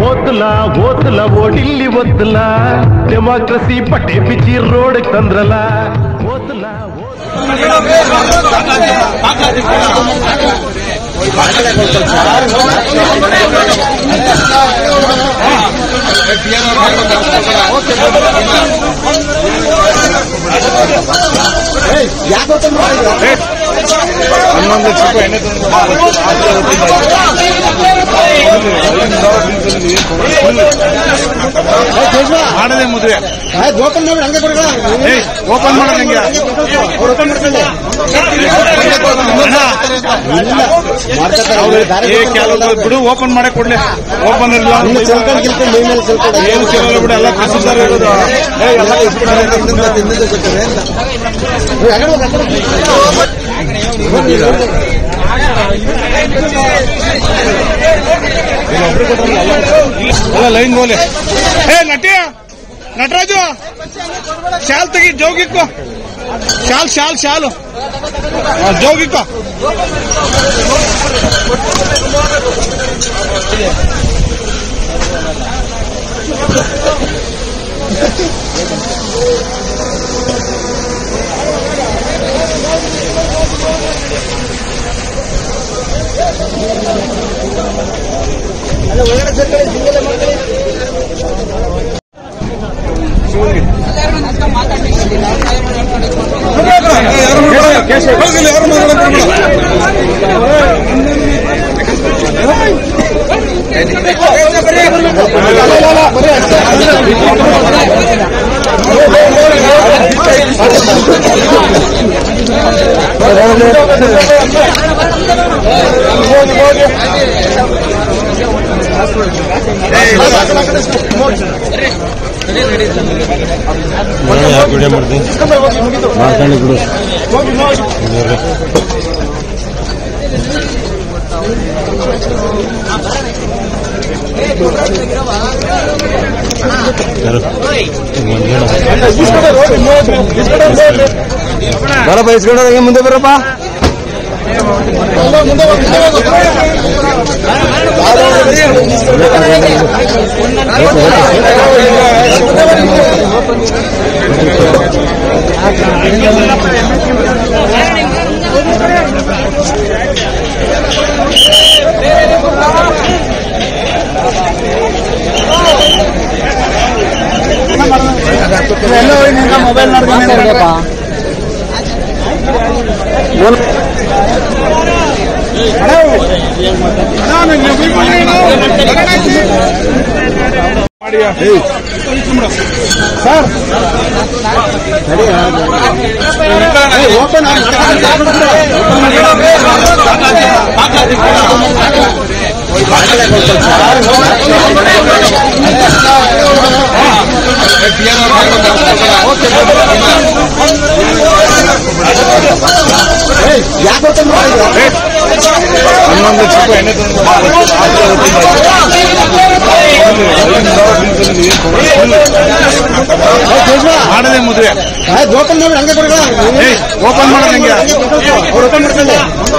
ఓతులా ఓతులా ఓడిల్లి వద్దులా democracy పట్టే పిచ్చి road తంద్రలా ఓతులా ಹನ್ನೊಂದು ಲಕ್ಷ ರೂಪಾಯಿ ಎಣ್ಣೆ ಮಾಡದೆ ಮದುವೆ ಓಪನ್ ಮಾಡಿ ಹಂಗೆ ಕೊಡಗ ಏಯ್ ಓಪನ್ ಮಾಡೋದು ಹೆಂಗೆ ಓಪನ್ ಮಾಡ್ಕೊಳ್ಳಿ ಏ ಕೆಲವು ಬಿಡು ಓಪನ್ ಮಾಡೇ ಕೊಡ್ಲಿ ಓಪನ್ ಇಲ್ಲ ಇನ್ನು ಚೆಲ್ಕೊಂಡು ಗಿಲ್ಕೊಂಡು ಮೈ ಮೇಲೆ ಚೆಲ್ಕೊಂಡು ಏನು ಕೇಳಲ್ಲ ಬಿಡು ಎಲ್ಲ ಕಸಿದಾರ ಇರೋದು ಏ ಎಲ್ಲ ಕಸಿದಾರ ಏ, ಆ ಕಡೆ ಹೋಗು, ಆ ಕಡೆ ಎಲ್ಲ ಲೈನ್ ಗೋಲೆ ಏ ನಟಿ ನಟರಾಜು ಶಾಲ್ ತೆಗಿ ಜೋಗಿಕ್ಕೋ ಶಾಲ್ ಶಾಲ್ ಶಾಲು ಆ, ಜೋಗಿಕ್ಕೋ ಹೋಗಿಲ್ಲ ಯಾರು ವಿಡಿಯೋ ಮಾಡ್ತೀನಿ ಮಾಡ್ಕೊಂಡು ಬಿಡು ಬರಪ್ಪ ಇಸ್ಕೊಂಡೋದಂಗೆ ಮುಂದೆ ಬರಪ್ಪ ಮೊಬೈಲ್ ಓಪನ್ ಯಾಕೆ ಓಪನ್ ಮಾಡಿದ್ರು ಹನ್ನೊಂದು ಲಕ್ಷ ರೂಪಾಯಿ ಎಣ್ಣೆ ಮಾಡದೆ ಮದುವೆ ಓಪನ್ ಮಾಡಿ ಹಂಗೆ ಕೊಡಗ ಏಯ್ ಓಪನ್ ಮಾಡೋದು ಹೆಂಗೆ ಅವ್ರು ಓಪನ್ ಮಾಡ್ಕೊಳ್ಳಿ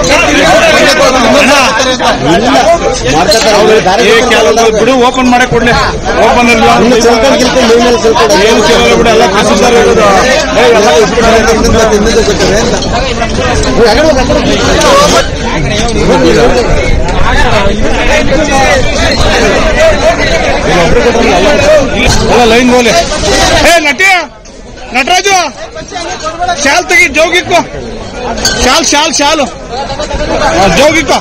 ಏ ಕೆಲವು ಬಿಡು ಓಪನ್ ಮಾಡೇ ಕೊಡ್ಲಿ ಓಪನ್ ಇಲ್ಲ ಇನ್ನು ಚೆಲ್ಕೊಂಡು ಗಿಲ್ಕೊಂಡು ಮೈ ಮೇಲೆ ಚೆಲ್ಕೊಂಡು ಏನು ಕೇಳಲ್ಲ ಬಿಡು ಎಲ್ಲ ಕಸಿದಾರ ಇರೋದು ಏ ಎಲ್ಲ ಕಸಿದಾರ ಏ, ಆ ಕಡೆ ಹೋಗು, ಆ ಕಡೆ ಹೋಗು. ಎಲ್ಲ ಲೈನ್ ಗೋಲೆ ಏ ನಟಿ ನಟರಾಜು ಶಾಲ್ ತೆಗಿ ಜೋಗಿಕ್ಕೋ ಶಾಲ್ ಶಾಲ್ ಶಾಲು ಆ, ಜೋಗಿಕ್ಕೋ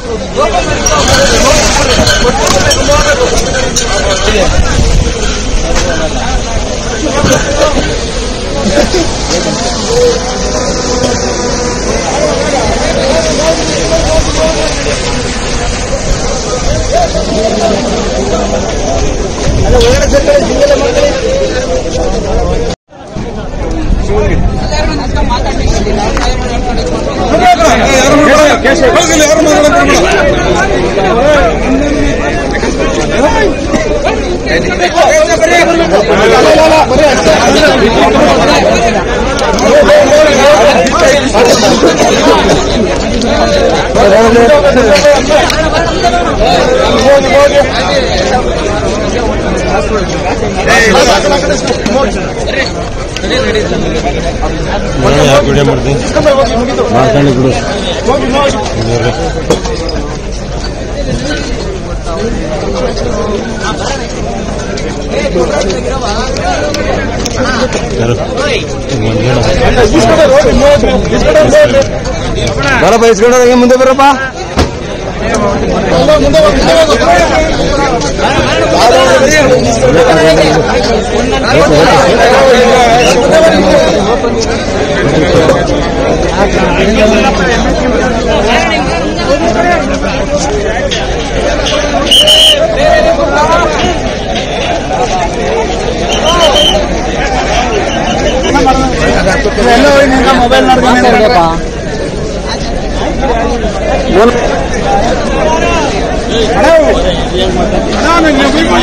ಹೋಗಿಲ್ಲ ಯಾರು ವಿಡಿಯೋ ಮಾಡ್ತೀನಿ ಮಾಡ್ಕೊಂಡು ಬಿಡು ಬರಪ್ಪ ಇಸ್ಕೊಂಡ್ರೆ ಹಂಗೆ ಮುಂದೆ ಬರಪ್ಪ ಮೊಬೈಲ್ ನೋಡ್ಕೊಂಡ್ರಪ್ಪ ಅಣ್ಣ, ನೀವು